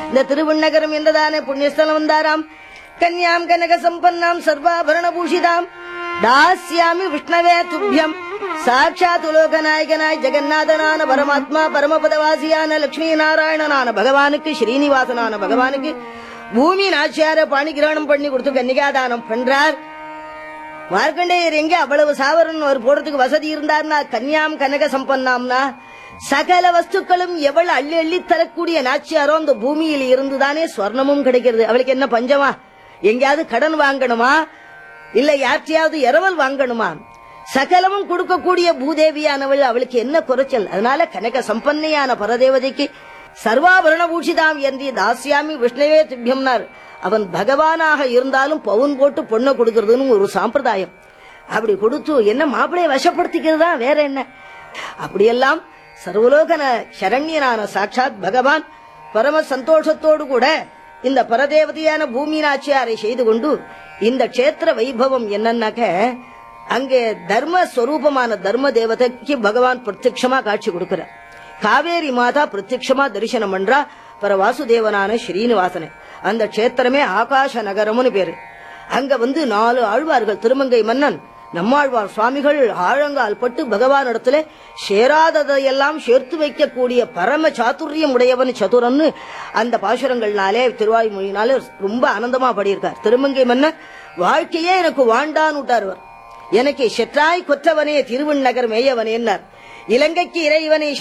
இந்த திருவிண்ணகரம் என்றதான புண்ணியஸ்தலம் வந்தாராம் கன்யாம் கனக சம்பன்னாம் சர்வாபரண பூஷிதாம் தாஸ்யாமி விஷ்ணவே துப்பியம் சாட்சாத் உலோகநாயகனாய் ஜெகநாதனான பரமாத்மா பரமபதவாசியான லட்சுமி நாராயணனான பகவானுக்கு ஸ்ரீனிவாசனான பகவானுக்கு பூமி நாச்சியார பாணி கிரகணம் பண்ணி கொடுத்து கன்னிகாதானம் பண்றார் மார்க்கண்டேயர் எங்க அவ்வளவு சாவரன் அவர் போடுறதுக்கு வசதி இருந்தார்னா கன்யாம் கனக சம்பன்னாம்னா சகல வஸ்துக்களும் எவ்வளவு அள்ளி அள்ளி தரக்கூடிய நாச்சியாரோ அந்த பூமியில் இருந்துதானே ஸ்வர்ணமும் கிடைக்கிறது அவளுக்கு என்ன பஞ்சமா எங்கேயாவது கடன் வாங்கணுமா இல்ல யார்ட்டையாவது இரவல் வாங்கணுமா சகலமும் கொடுக்கக்கூடிய பூதேவியானவள் அவளுக்கு என்ன குறைச்சல் அதனால கனக சம்பன்னையான பரதேவதைக்கு சர்வாபரண பூஷிதாம் என்று தாசியாமி விஷ்ணுவே துப்பியம்னார் அவன் பகவானாக இருந்தாலும் பவுன் போட்டு பொண்ணை கொடுக்கறதுன்னு ஒரு சாம்பிரதாயம் அப்படி கொடுத்து என்ன மாப்பிளைய வசப்படுத்திக்கிறதா வேற என்ன அப்படியெல்லாம் சர்வலோகன சரண்யனான சாட்சாத் பகவான் பரம சந்தோஷத்தோடு கூட இந்த பரதேவதையான பூமி நாச்சியாரை செய்து கொண்டு இந்த க்ஷேத்திர வைபவம் என்னன்னாக்க அங்கே தர்ம ஸ்வரூபமான தர்ம தேவதைக்கு பகவான் பிரத்யட்சமா காட்சி கொடுக்கிறார் காவேரி மாதா பிரத்யட்சமா தரிசனம் பண்றா பர வாசுதேவனான ஸ்ரீனிவாசனை அந்த க்ஷேத்திரமே ஆகாஷ நகரம்னு பேரு அங்க வந்து நாலு ஆழ்வார்கள் திருமங்கை மன்னன் நம்மாழ்வார் சுவாமிகள் ஆழங்கால் பட்டு பகவான் இடத்துல சேராததையெல்லாம் சேர்த்து வைக்கக்கூடிய பரம சாதுரியம் உடையவன் சதுரன்னு அந்த பாசுரங்கள்னாலே திருவாய்மொழினாலே ரொம்ப ஆனந்தமா பாடியிருக்கார் திருமங்கை மன்னன் வாழ்க்கையே எனக்கு வாண்டான்னு விட்டார் அவர் எனக்கு செற்றாய் கொற்றவனே திருவண்ணகர் மேயவனேன்னார் இலங்கைக்கு இறைவனை